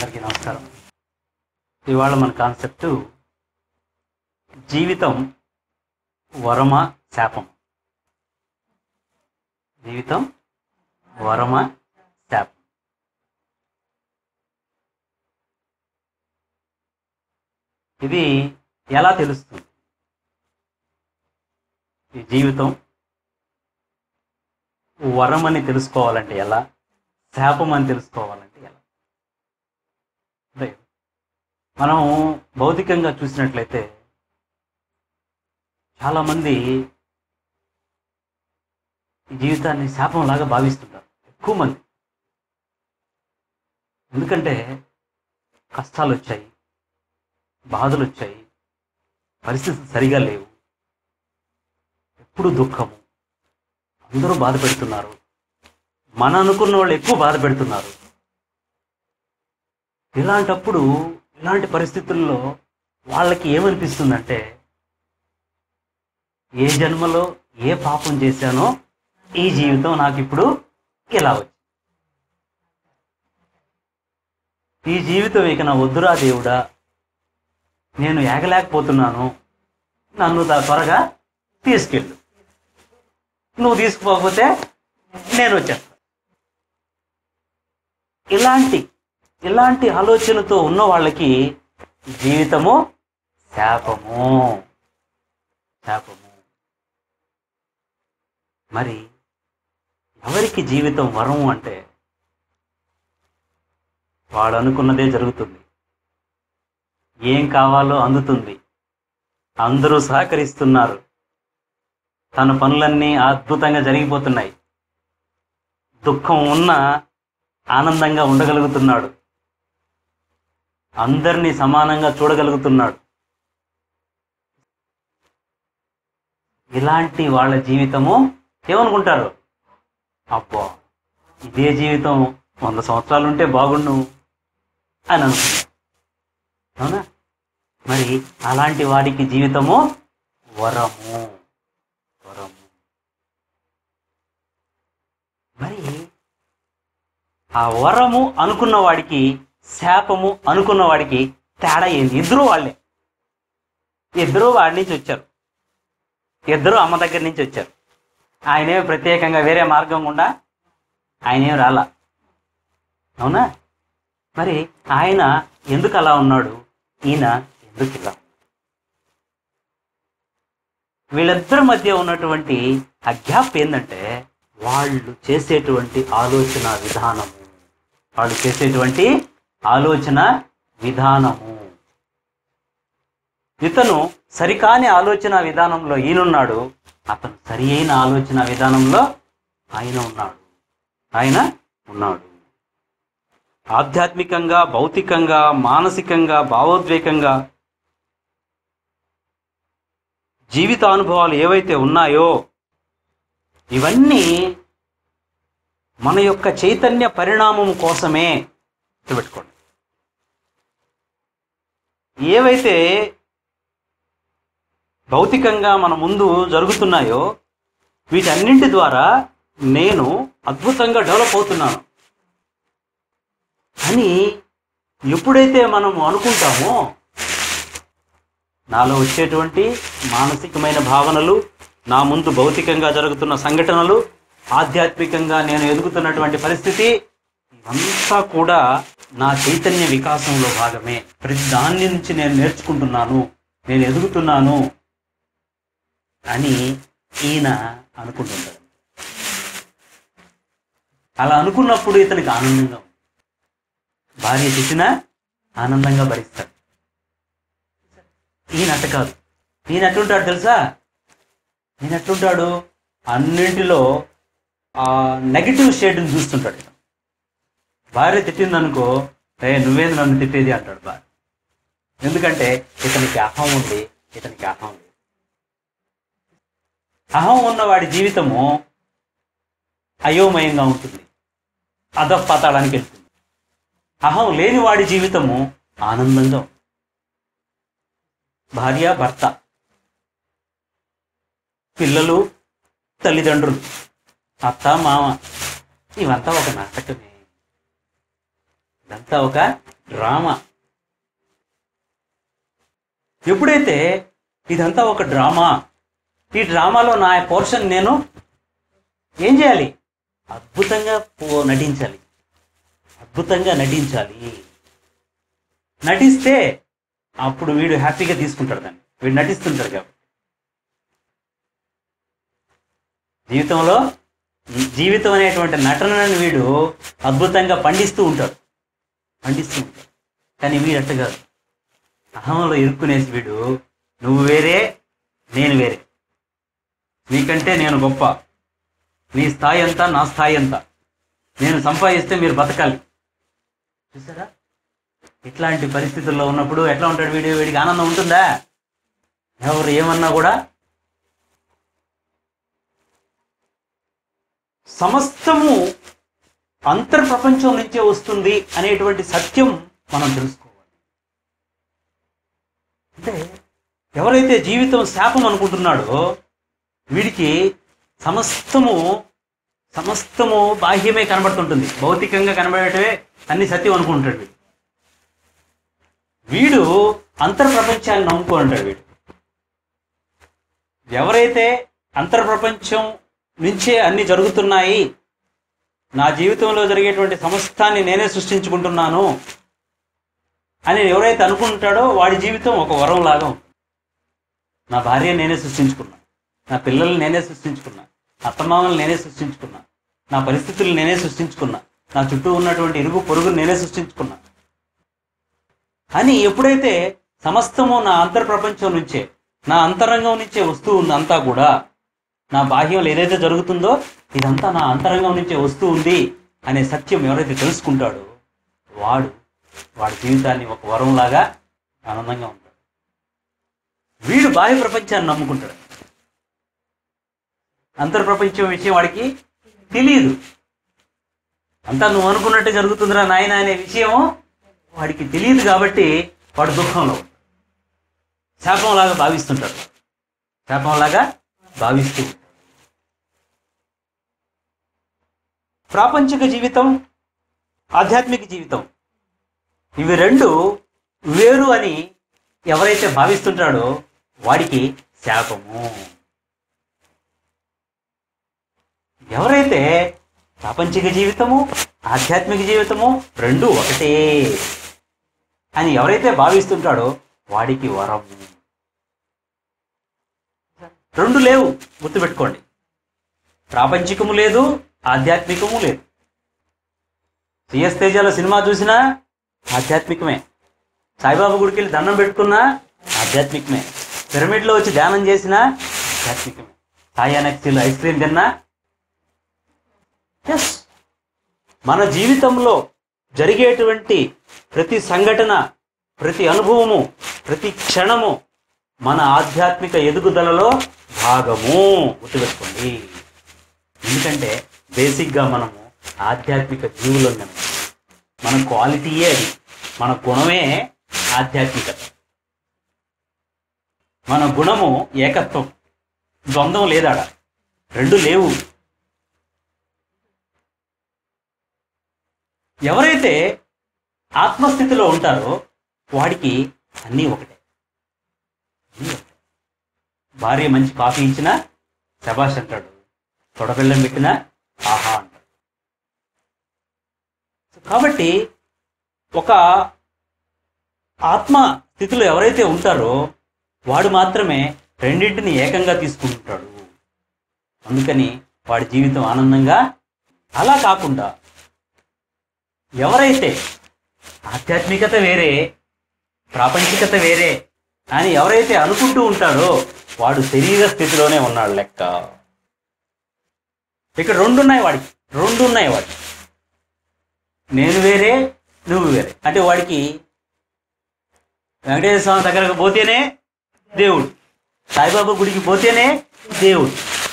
అందరికీ నమస్కారం ఇవాళ మన కాన్సెప్ట్ జీవితం వరమ శాపం జీవితం వరమ శాపం ఇది ఎలా తెలుస్తుంది ఈ జీవితం వరం అని తెలుసుకోవాలంటే ఎలా శాపం అని తెలుసుకోవాలంటే ఎలా అదే మనం భౌతికంగా చూసినట్లయితే చాలామంది ఈ జీవితాన్ని శాపంలాగా భావిస్తుంటారు ఎక్కువ మంది ఎందుకంటే కష్టాలు వచ్చాయి బాధలు వచ్చాయి పరిస్థితులు సరిగా లేవు ఎప్పుడు దుఃఖము అందరూ బాధ పెడుతున్నారు మన అనుకున్న వాళ్ళు ఎక్కువ బాధ పెడుతున్నారు ఇలాంటప్పుడు ఇలాంటి పరిస్థితుల్లో వాళ్ళకి ఏమనిపిస్తుందంటే ఏ జన్మలో ఏ పాపం చేశానో ఈ జీవితం నాకు ఇప్పుడు ఇలా వచ్చింది ఈ జీవితం ఇక నా వద్దురా దేవుడా నేను ఏగలేకపోతున్నాను నన్ను దా- త్వరగా తీసుకెళ్ళు నువ్వు తీసుకుపోకపోతే నేను వచ్చేస్తా ఇలాంటి ఇలాంటి ఆలోచనతో ఉన్న వాళ్ళకి జీవితము శాపము శాపము మరి ఎవరికి జీవితం వరము అంటే వాడు అనుకున్నదే జరుగుతుంది ఏం కావాలో అందుతుంది అందరూ సహకరిస్తున్నారు తన పనులన్నీ అద్భుతంగా జరిగిపోతున్నాయి దుఃఖం ఉన్నా ఆనందంగా ఉండగలుగుతున్నాడు అందరినీ సమానంగా చూడగలుగుతున్నాడు ఇలాంటి వాళ్ళ జీవితము ఏమనుకుంటారు అబ్బో ఇదే జీవితం వంద సంవత్సరాలు ఉంటే బాగుండు అని అనుకుంటారు అవునా మరి అలాంటి వాడికి జీవితము వరము వరము మరి ఆ వరము అనుకున్న వాడికి శాపము అనుకున్న వాడికి తేడా ఏంది ఇద్దరు వాళ్ళే ఇద్దరు వాడి నుంచి వచ్చారు ఇద్దరు అమ్మ దగ్గర నుంచి వచ్చారు ఆయనే ప్రత్యేకంగా వేరే మార్గం గుండా ఆయనేం రాలా అవునా మరి ఆయన ఎందుకు అలా ఉన్నాడు ఈయన ఎందుకు ఇలా వీళ్ళిద్దరి మధ్య ఉన్నటువంటి ఆ గ్యాప్ ఏంటంటే వాళ్ళు చేసేటువంటి ఆలోచన విధానము వాళ్ళు చేసేటువంటి ఆలోచన విధానము ఇతను సరికాని ఆలోచన విధానంలో ఈయనున్నాడు అతను సరి అయిన ఆలోచన విధానంలో ఆయన ఉన్నాడు ఆయన ఉన్నాడు ఆధ్యాత్మికంగా భౌతికంగా మానసికంగా భావోద్వేగంగా జీవితానుభవాలు ఏవైతే ఉన్నాయో ఇవన్నీ మన యొక్క చైతన్య పరిణామం కోసమే గుర్తుపెట్టుకోండి ఏవైతే భౌతికంగా మన ముందు జరుగుతున్నాయో వీటన్నింటి ద్వారా నేను అద్భుతంగా డెవలప్ అవుతున్నాను అని ఎప్పుడైతే మనం అనుకుంటామో నాలో వచ్చేటువంటి మానసికమైన భావనలు నా ముందు భౌతికంగా జరుగుతున్న సంఘటనలు ఆధ్యాత్మికంగా నేను ఎదుగుతున్నటువంటి పరిస్థితి ఇవంతా కూడా నా చైతన్య వికాసంలో భాగమే ప్రతి దాని నుంచి నేను నేర్చుకుంటున్నాను నేను ఎదుగుతున్నాను అని ఈయన అనుకుంటుంటాడు అలా అనుకున్నప్పుడు ఇతనికి ఆనందంగా ఉంది భార్య తిట్టినా ఆనందంగా భరిస్తాడు ఈయన అట్ట కాదు ఈయన ఎట్లుంటాడు తెలుసా ఈయన ఎట్లుంటాడు అన్నింటిలో ఆ నెగిటివ్ షేడ్ని చూస్తుంటాడు ఈయన. భార్య తిట్టిందనుకో ఏ నువ్వేది నన్ను తిట్టేది అంటాడు భార్య ఎందుకంటే ఇతనికి అహం ఉంది ఇతనికి అహం లేదు అహం ఉన్న వాడి జీవితము అయోమయంగా ఉంటుంది అధపాతాళానికి వెళ్తుంది అహం లేని వాడి జీవితము ఆనందంగా ఉంటుంది భార్య భర్త పిల్లలు తల్లిదండ్రులు అత్త మామ ఇవంతా ఒక నాటకమే ఇదంతా ఒక డ్రామా ఎప్పుడైతే ఇదంతా ఒక డ్రామా ఈ డ్రామాలో నా పోర్షన్ నేను ఏం చేయాలి అద్భుతంగా పో- నటించాలి అద్భుతంగా నటించాలి నటిస్తే అప్పుడు వీడు హ్యాపీగా తీసుకుంటాడు దాన్ని వీడు నటిస్తుంటాడు కాబట్టి జీవితంలో జీవితం అనేటువంటి నటనని వీడు అద్భుతంగా పండిస్తూ ఉంటాడు పండిస్తూ ఉంటాడు కానీ వీడు అట్ట కాదు అహంలో ఇరుక్కునేసి వీడు నువ్వు వేరే నేను వేరే నీకంటే నేను గొప్ప నీ స్థాయి ఎంత నా స్థాయి ఎంత నేను సంపాదిస్తే మీరు బతకాలి చూసారా ఇట్లాంటి పరిస్థితుల్లో ఉన్నప్పుడు ఎట్లా ఉంటాడు వీడు వీడికి ఆనందం ఉంటుందా ఎవరు ఏమన్నా కూడా సమస్తము అంతర్ప్రపంచం నుంచే వస్తుంది అనేటువంటి సత్యం మనం తెలుసుకోవాలి అంటే ఎవరైతే జీవితం శాపం అనుకుంటున్నాడో వీడికి సమస్తము సమస్తము బాహ్యమే కనబడుతుంటుంది భౌతికంగా కనబడేటవే అన్ని సత్యం అనుకుంటాడు వీడు వీడు అంతర్ప్రపంచాన్ని నమ్ముకుంటాడు వీడు ఎవరైతే అంతర్ప్రపంచం నుంచే అన్ని జరుగుతున్నాయి నా జీవితంలో జరిగేటువంటి సమస్తాన్ని నేనే సృష్టించుకుంటున్నాను అని ఎవరైతే అనుకుంటాడో వాడి జీవితం ఒక వరం లాగా ఉంటుంది. నా భార్య నేనే సృష్టించుకున్నా నా పిల్లల్ని నేనే సృష్టించుకున్నా అత్తమామల్ని నేనే సృష్టించుకున్నా నా పరిస్థితులు నేనే సృష్టించుకున్నా నా చుట్టూ ఉన్నటువంటి ఇరుగు పొరుగులు నేనే సృష్టించుకున్నా అని ఎప్పుడైతే సమస్తము నా అంతర్ప్రపంచం నుంచే నా అంతరంగం నుంచే వస్తూ ఉంది అంతా కూడా నా బాహ్యంలో ఏదైతే జరుగుతుందో ఇదంతా నా అంతరంగం నుంచే వస్తూ ఉంది అనే సత్యం ఎవరైతే తెలుసుకుంటాడో వాడు వాడి జీవితాన్ని ఒక వరంలాగా ఆనందంగా ఉంటాడు వీడు బాహ్య ప్రపంచాన్ని నమ్ముకుంటాడు అంతర్ప్రపంచం విషయం వాడికి తెలియదు అంతా నువ్వు అనుకున్నట్టే జరుగుతుందిరా నాయన అనే విషయం వాడికి తెలియదు కాబట్టి వాడు దుఃఖంలో ఉంటాడు. శాపంలాగా భావిస్తుంటాడు శాపంలాగా భావిస్తూ ఉంటాడు. ప్రాపంచిక జీవితం ఆధ్యాత్మిక జీవితం ఇవి రెండు వేరు అని ఎవరైతే భావిస్తుంటాడో వాడికి శాపము ఎవరైతే ప్రాపంచిక జీవితము ఆధ్యాత్మిక జీవితము రెండు ఒకటే అని ఎవరైతే భావిస్తుంటాడో వాడికి వరము రెండు లేవు గుర్తుపెట్టుకోండి ప్రాపంచికము లేదు ఆధ్యాత్మికము లేదు సిఎస్ తేజాలో సినిమా చూసినా ఆధ్యాత్మికమే సాయిబాబా గుడికి వెళ్ళి దండం పెట్టుకున్నా ఆధ్యాత్మికమే పిరమిడ్లో వచ్చి ధ్యానం చేసినా ఆధ్యాత్మికమే సాయి అనక్సిల్ ఐస్ క్రీమ్ తిన్నా ఎస్ మన జీవితంలో జరిగేటువంటి ప్రతి సంఘటన ప్రతి అనుభవము ప్రతి క్షణము మన ఆధ్యాత్మిక ఎదుగుదలలో భాగము గుర్తుపెట్టుకోండి ఎందుకంటే బేసిక్గా మనము ఆధ్యాత్మిక జీవులం కనుక మన క్వాలిటీయే అది మన గుణమే ఆధ్యాత్మికత మన గుణము ఏకత్వం ద్వంద్వం లేదాడ రెండు లేవు ఎవరైతే ఆత్మస్థితిలో ఉంటారో వాడికి అన్నీ ఒకటే అన్నీ ఒకటే. భార్య మంచి కాఫీ ఇచ్చినా శబాష్ అంటాడు తొడబెల్లం పెట్టినా ఆహా అంటాడు కాబట్టి ఒక ఆత్మ స్థితిలో ఎవరైతే ఉంటారో వాడు మాత్రమే రెండింటిని ఏకంగా తీసుకుంటాడు అందుకని వాడి జీవితం ఆనందంగా అలా కాకుండా ఎవరైతే ఆధ్యాత్మికత వేరే ప్రాపంచికత వేరే అని ఎవరైతే అనుకుంటూ ఉంటాడో వాడు శరీర స్థితిలోనే ఉన్నాడు లెక్క ఇక్కడ రెండు ఉన్నాయి వాడికి రెండు ఉన్నాయి వాడికి నేను వేరే నువ్వు వేరే అంటే వాడికి వెంకటేశ్వర స్వామి దగ్గరకు పోతేనే దేవుడు సాయిబాబా గుడికి పోతేనే దేవుడు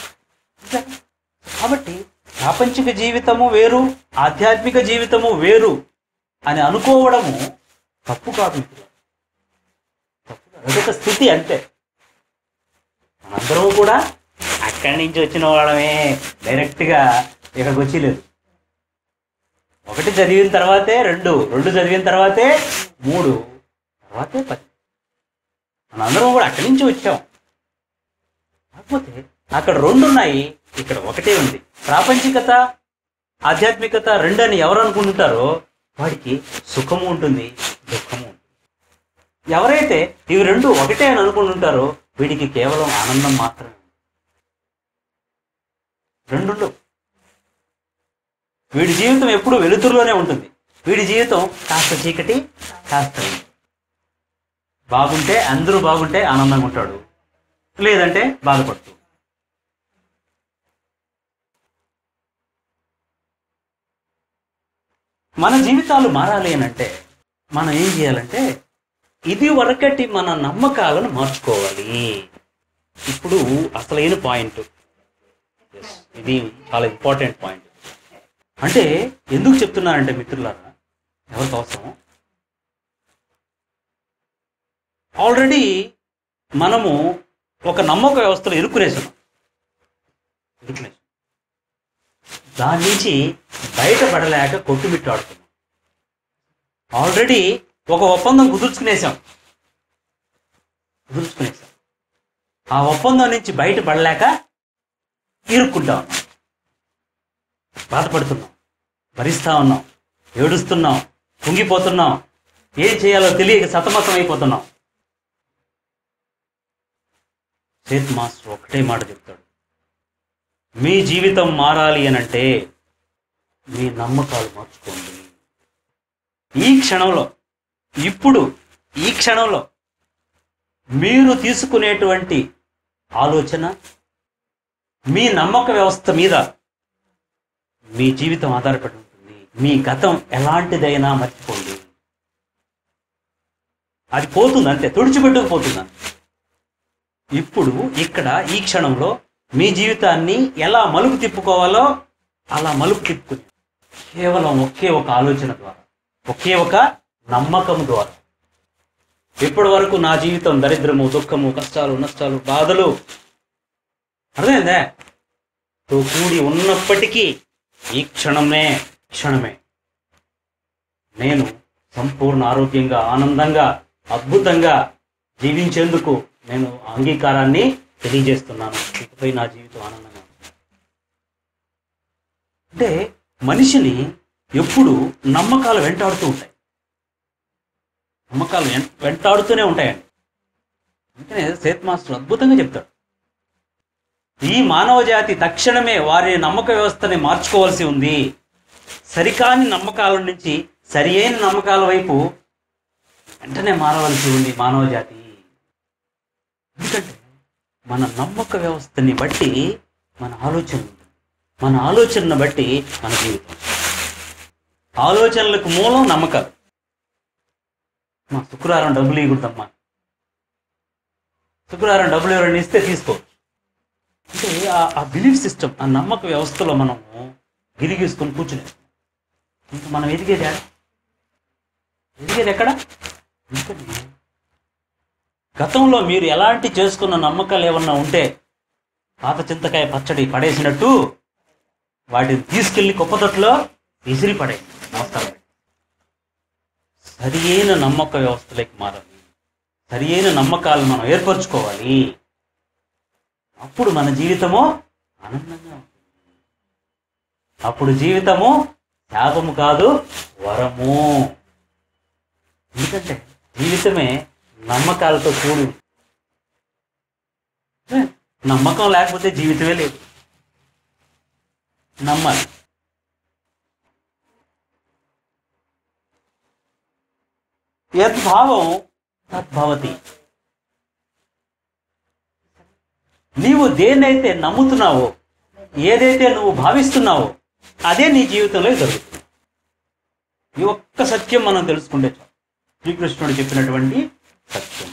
కాబట్టి ప్రాపంచిక జీవితము వేరు ఆధ్యాత్మిక జీవితము వేరు అని అనుకోవడము తప్పు కాదు మిత్రులారా. తప్పు కాదు. అదొక స్థితి అంతే మనందరం కూడా అక్కడి నుంచి వచ్చిన వాళ్ళమే డైరెక్ట్గా ఇక్కడికి వచ్చి లేదు ఒకటి చదివిన తర్వాతే రెండు రెండు చదివిన తర్వాతే మూడు తర్వాతే పది మనందరం కూడా అక్కడి నుంచి వచ్చాం కాకపోతే అక్కడ రెండు ఉన్నాయి ఇక్కడ ఒకటే ఉంది ప్రాపంచికత ఆధ్యాత్మికత రెండు అని ఎవరు అనుకుంటుంటారో వాడికి సుఖము ఉంటుంది దుఃఖము ఉంటుంది ఎవరైతే ఇవి రెండు ఒకటే అని అనుకుంటుంటారో వీడికి కేవలం ఆనందం మాత్రమే రెండు వీడి జీవితం ఎప్పుడు వెలుతురులోనే ఉంటుంది వీడి జీవితం కాస్త చీకటి కాస్త వెలుతురు. బాగుంటే అందరూ బాగుంటే ఆనందంగా ఉంటాడు లేదంటే బాధపడుతూ మన జీవితాలు మారాలి అని అంటే మనం ఏం చేయాలంటే ఇది వరకటి మన నమ్మకాలను మార్చుకోవాలి ఇప్పుడు అసలైన పాయింట్ Yes, ఇది చాలా ఇంపార్టెంట్ పాయింట్ అంటే ఎందుకు చెప్తున్నానంటే మిత్రులారా ఎవరికి అవసరం ఆల్రెడీ మనము ఒక నమ్మక వ్యవస్థలో ఇరుక్కునేసాం ఇరుక్కునేసాం దాని నుంచి బయటపడలేక కొట్టుమిట్టాడుతున్నాం ఆల్రెడీ ఒక ఒప్పందం కుదుర్చుకునేసాం కుదుర్చుకునేసాం ఆ ఒప్పందం నుంచి బయటపడలేక ఇరుక్కుంటా ఉన్నాం బాధపడుతున్నాం భరిస్తా ఉన్నాం ఏడుస్తున్నాం కుంగిపోతున్నాం ఏం చేయాలో తెలియక సతమతం అయిపోతున్నాం సేత్ మాస్టర్ ఒకటే మాట చెప్తాడు మీ జీవితం మారాలి అనంటే మీ నమ్మకాలు మార్చుకోండి ఈ క్షణంలో ఇప్పుడు ఈ క్షణంలో మీరు తీసుకునేటువంటి ఆలోచన మీ నమ్మక వ్యవస్థ మీద మీ జీవితం ఆధారపడి ఉంటుంది మీ గతం ఎలాంటిదైనా మర్చిపోండి అది పోతుంది అంతే తుడిచిపెట్టుకుపోతుంది అంతే ఇప్పుడు ఇక్కడ ఈ క్షణంలో మీ జీవితాన్ని ఎలా మలుపు తిప్పుకోవాలో అలా మలుపు తిప్పుకుని కేవలం ఒకే ఒక ఆలోచన ద్వారా ఒకే ఒక నమ్మకం ద్వారా ఇప్పటి వరకు నా జీవితం దరిద్రము దుఃఖము కష్టాలు నష్టాలు బాధలు అర్థమైందా తో కూడి ఉన్నప్పటికీ ఈ క్షణమే క్షణమే నేను సంపూర్ణ ఆరోగ్యంగా ఆనందంగా అద్భుతంగా జీవించేందుకు నేను అంగీకారాన్ని తెలియజేస్తున్నాను ఇకపై నా జీవితం ఆనందంగా ఉంటుంది. అంటే మనిషిని ఎప్పుడు నమ్మకాలు వెంటాడుతూ ఉంటాయి నమ్మకాలు వెం- వెంటాడుతూనే ఉంటాయండి అందుకనే సేత్ మాస్టర్ అద్భుతంగా చెప్తాడు ఈ మానవ జాతి తక్షణమే వారి నమ్మక వ్యవస్థని మార్చుకోవాల్సి ఉంది సరికాని నమ్మకాల నుంచి సరి అయిన నమ్మకాల వైపు వెంటనే మారవలసి ఉంది మానవ జాతి ఎందుకంటే మన నమ్మక వ్యవస్థని బట్టి మన ఆలోచన ఉంటుంది మన ఆలోచనను బట్టి మన జీవితం ఆలోచనలకు మూలం నమ్మకాలు మా శుక్రవారం డబ్బులు ఇవ్వకూడదమ్మా శుక్రవారం డబ్బులు ఎవరైనా ఇస్తే తీసుకో అంటే ఆ- ఆ బిలీఫ్ సిస్టమ్ ఆ నమ్మక వ్యవస్థలో మనము గిరిగీసుకొని కూర్చునే ఇంకా మనం ఎదిగేది ఎక్కడ? ఎదిగేది ఎక్కడ అందుకని గతంలో మీరు ఎలాంటి చేసుకున్న నమ్మకాలు ఏమన్నా ఉంటే పాత చింతకాయ పచ్చడి పడేసినట్టు వాటిని తీసుకెళ్లి కుప్పతొట్లో విసిరి పడే నమస్కారం సరి అయిన నమ్మక వ్యవస్థలోకి మారాలి సరి అయిన నమ్మకాలు మనం ఏర్పరచుకోవాలి అప్పుడు మన జీవితము ఆనందంగా ఉంటుంది అప్పుడు జీవితము శాపము కాదు వరము ఎందుకంటే జీవితమే నమ్మకాలతో కూడి ఉంది. ఏ, నమ్మకం లేకపోతే జీవితమే లేదు నమ్మాలి యద్భావం తద్భవతి నీవు దేన్నైతే నమ్ముతున్నావో ఏదైతే నువ్వు భావిస్తున్నావో అదే నీ జీవితంలో జరుగుతుంది ఈ ఒక్క సత్యం మనం తెలుసుకుంటే చాలు శ్రీకృష్ణుడు చెప్పినటువంటి సత్యము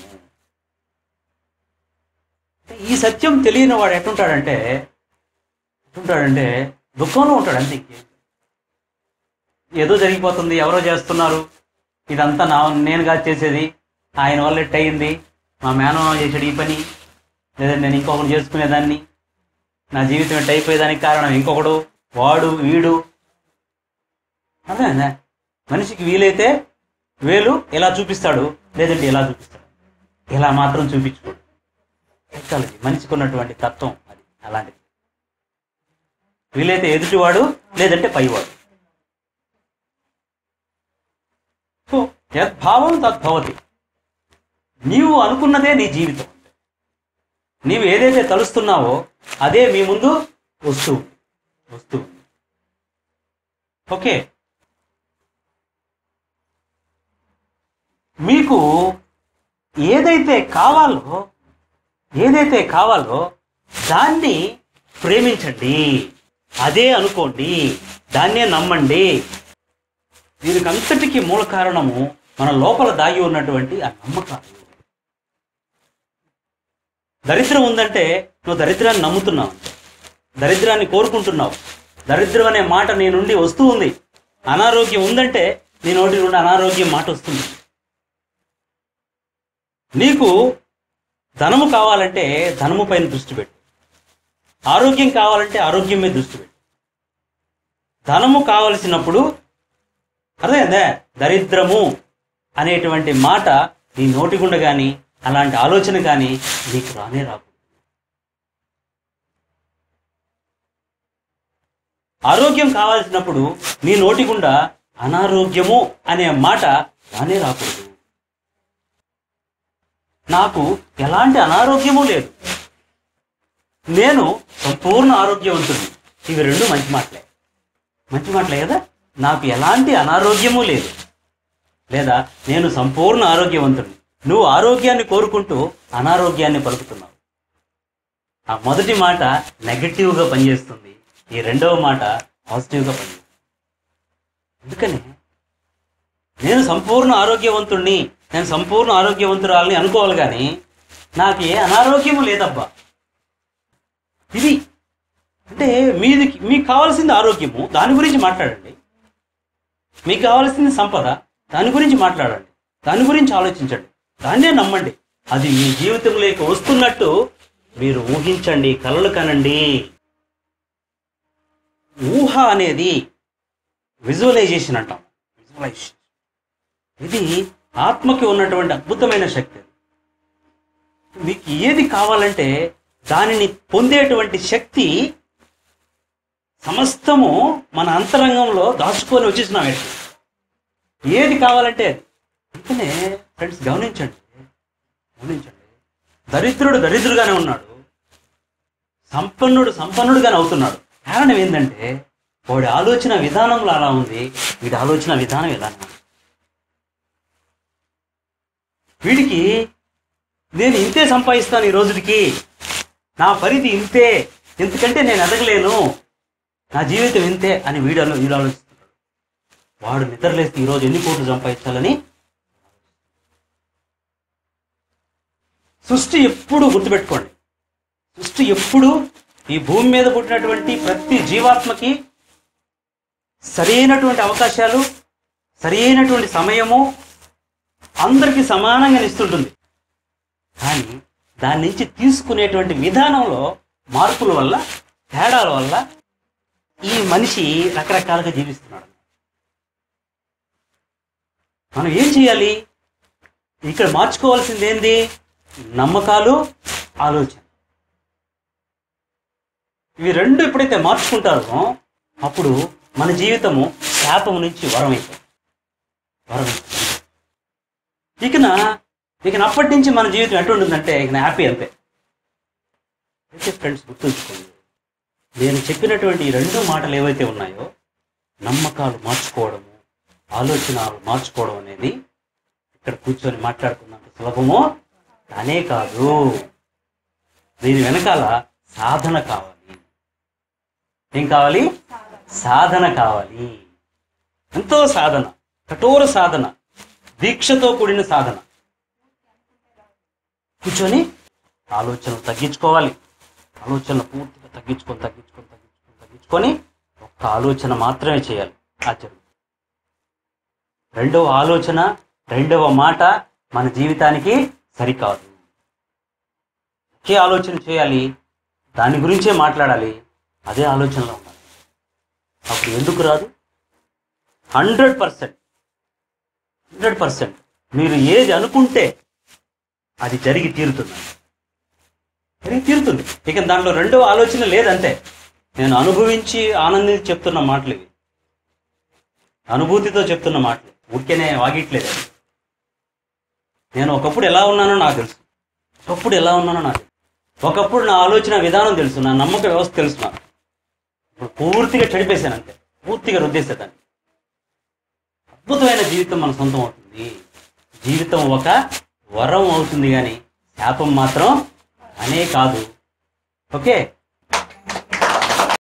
ఈ సత్యం తెలియని వాడు ఎట్టుంటాడంటే ఎట్టుంటాడంటే దుఃఖంలో ఉంటాడు అంతే ఇంకేం. ఏదో జరిగిపోతుంది ఎవరో చేస్తున్నారు ఇదంతా నా నేను కాదు చేసేది ఆయన వల్ల ఎట్ అయింది మా మేనమామ చేసాడు ఈ పని లేదంటే నేను ఇంకొకటి చేసుకునేదాన్ని నా జీవితం ఎట్ అయిపోయేదానికి కారణం ఇంకొకడు వాడు వీడు అర్థమైందా మనిషికి వీలైతే వేలు ఎలా చూపిస్తాడు లేదంటే ఎలా చూపిస్తాడు ఇలా మాత్రం చూపించుకోడు సైకాలజీ మనిషికి ఉన్నటువంటి తత్వం అది అలాంటిది వీలైతే ఎదుటివాడు లేదంటే పైవాడు సో యద్భావం తద్భవతి నీవు అనుకున్నదే నీ జీవితం నీవు ఏదైతే తలుస్తున్నావో అదే మీ ముందు వస్తూ ఉంది. వస్తూ ఉంది. ఓకే మీకు ఏదైతే కావాలో ఏదైతే కావాలో దాన్ని ప్రేమించండి అదే అనుకోండి దాన్నే నమ్మండి దీనికి అంతటికీ మూల కారణము మన లోపల దాగి ఉన్నటువంటి ఆ నమ్మకాలు దరిద్రం ఉందంటే నువ్వు దరిద్రాన్ని నమ్ముతున్నావు దరిద్రాన్ని కోరుకుంటున్నావు దరిద్రం అనే మాట నీ నుండి వస్తూ ఉంది అనారోగ్యం ఉందంటే నీ నోటి నుండి అనారోగ్యం మాట వస్తుంది నీకు ధనము కావాలంటే ధనము పైన దృష్టి పెట్టు ఆరోగ్యం కావాలంటే ఆరోగ్యం మీద దృష్టి పెట్టు ధనము కావలసినప్పుడు అర్థమైందా దరిద్రము అనేటువంటి మాట నీ నోటి గుండా కానీ అలాంటి ఆలోచన కానీ నీకు రానే రాకు ఆరోగ్యం కావాల్సినప్పుడు నీ నోటి గుండా అనారోగ్యము అనే మాట రానే రాకూడదు నాకు ఎలాంటి అనారోగ్యము లేదు నేను సంపూర్ణ ఆరోగ్యవంతుడిని ఇవి రెండు మంచి మాటలే మంచి మాటలే కదా నాకు ఎలాంటి అనారోగ్యము లేదు లేదా నేను సంపూర్ణ ఆరోగ్యవంతుడిని నువ్వు ఆరోగ్యాన్ని కోరుకుంటూ అనారోగ్యాన్ని పలుకుతున్నావు ఆ మొదటి మాట నెగటివ్గా పనిచేస్తుంది ఈ రెండవ మాట పాజిటివ్గా పనిచేస్తుంది అందుకని నేను సంపూర్ణ ఆరోగ్యవంతుణ్ణి నేను సంపూర్ణ ఆరోగ్యవంతురాలని అనుకోవాలి కానీ నాకు ఏ అనారోగ్యము లేదబ్బా ఇది అంటే మీది మీకు కావాల్సింది ఆరోగ్యము దాని గురించి మాట్లాడండి మీకు కావాల్సింది సంపద దాని గురించి మాట్లాడండి దాని గురించి ఆలోచించండి దాన్నే నమ్మండి అది మీ జీవితంలోకి వస్తున్నట్టు మీరు ఊహించండి కలలు కనండి ఊహ అనేది విజువలైజేషన్ అంటాం విజువలైజేషన్ ఇది ఆత్మకి ఉన్నటువంటి అద్భుతమైన శక్తి మీకు ఏది కావాలంటే దానిని పొందేటువంటి శక్తి సమస్తము మన అంతరంగంలో దాచుకొని వచ్చేసినాం ఎట్లా ఏది కావాలంటే అది అందుకనే ఫ్రెండ్స్ గమనించండి గమనించండి దరిద్రుడు దరిద్రుడుగానే ఉన్నాడు సంపన్నుడు సంపన్నుడుగానే అవుతున్నాడు కారణం ఏంటంటే వాడి ఆలోచన విధానంలో అలా ఉంది వీడి ఆలోచన విధానం ఇలా ఉంది వీడికి నేను ఇంతే సంపాదిస్తాను ఈ రోజుకి నా పరిధి ఇంతే ఎందుకంటే నేను ఎదగలేను నా జీవితం ఇంతే అని వీడు ఆలో- వీడు ఆలోచిస్తున్నాడు వాడు నిద్రలేస్తే ఈరోజు ఎన్ని కోట్లు సంపాదించాలని సృష్టి ఎప్పుడు గుర్తుపెట్టుకోండి సృష్టి ఎప్పుడు ఈ భూమి మీద పుట్టినటువంటి ప్రతి జీవాత్మకి సరైనటువంటి అవకాశాలు సరైనటువంటి సమయము అందరికీ సమానంగా ఇస్తుంటుంది కానీ దాని నుంచి తీసుకునేటువంటి విధానంలో మార్పుల వల్ల తేడాల వల్ల ఈ మనిషి రకరకాలుగా జీవిస్తున్నాడు మనం ఏం చేయాలి ఇక్కడ మార్చుకోవాల్సింది ఏంది నమ్మకాలు ఆలోచన ఇవి రెండు ఎప్పుడైతే మార్చుకుంటారో అప్పుడు మన జీవితము శాపం నుంచి వరం అవుతుంది వరం అవుతుంది ఇకన ఇకన అప్పటి నుంచి మన జీవితం ఎట్టుంటుందంటే ఇక హ్యాపీ అంతే అయితే ఫ్రెండ్స్ గుర్తుంచుకోండి నేను చెప్పినటువంటి ఈ రెండు మాటలు ఏవైతే ఉన్నాయో నమ్మకాలు మార్చుకోవడము ఆలోచనలు మార్చుకోవడం అనేది ఇక్కడ కూర్చొని మాట్లాడుకున్నంత సులభమో కానే కాదు దీని వెనకాల సాధన కావాలి ఏం కావాలి సాధన కావాలి ఎంతో సాధన కఠోర సాధన దీక్షతో కూడిన సాధన కూర్చొని ఆలోచనలు తగ్గించుకోవాలి ఆలోచనలు పూర్తిగా తగ్గించుకొని తగ్గించుకొని తగ్గించుకొని తగ్గించుకొని ఒక్క ఆలోచన మాత్రమే చేయాలి ఆచరణ రెండవ ఆలోచన రెండవ మాట మన జీవితానికి సరికాదు ఒకే ఆలోచన చేయాలి దాని గురించే మాట్లాడాలి అదే ఆలోచనలో ఉండాలి అప్పుడు ఎందుకు రాదు హండ్రెడ్ పర్సెంట్ హండ్రెడ్ పర్సెంట్ మీరు ఏది అనుకుంటే అది జరిగి తీరుతుంది జరిగి తీరుతుంది ఇక దాంట్లో రెండో ఆలోచన లేదంతే నేను అనుభవించి ఆనందించి చెప్తున్న మాటలు ఇవి అనుభూతితో చెప్తున్న మాటలు ఊరికేనే వాగిట్లేదు అది. నేను ఒకప్పుడు ఎలా ఉన్నానో నాకు తెలుసు ఒకప్పుడు ఎలా ఉన్నానో నాకు తెలుసు. ఒకప్పుడు నా ఆలోచన విధానం తెలుసు నా నమ్మక వ్యవస్థ తెలుసు నాకు ఇప్పుడు పూర్తిగా చెడిపేశాను అంతే పూర్తిగా రుద్దేసేదాన్ని అద్భుతమైన జీవితం మన సొంతం అవుతుంది జీవితం ఒక వరం అవుతుంది కానీ శాపం మాత్రం అనే కాదు ఓకే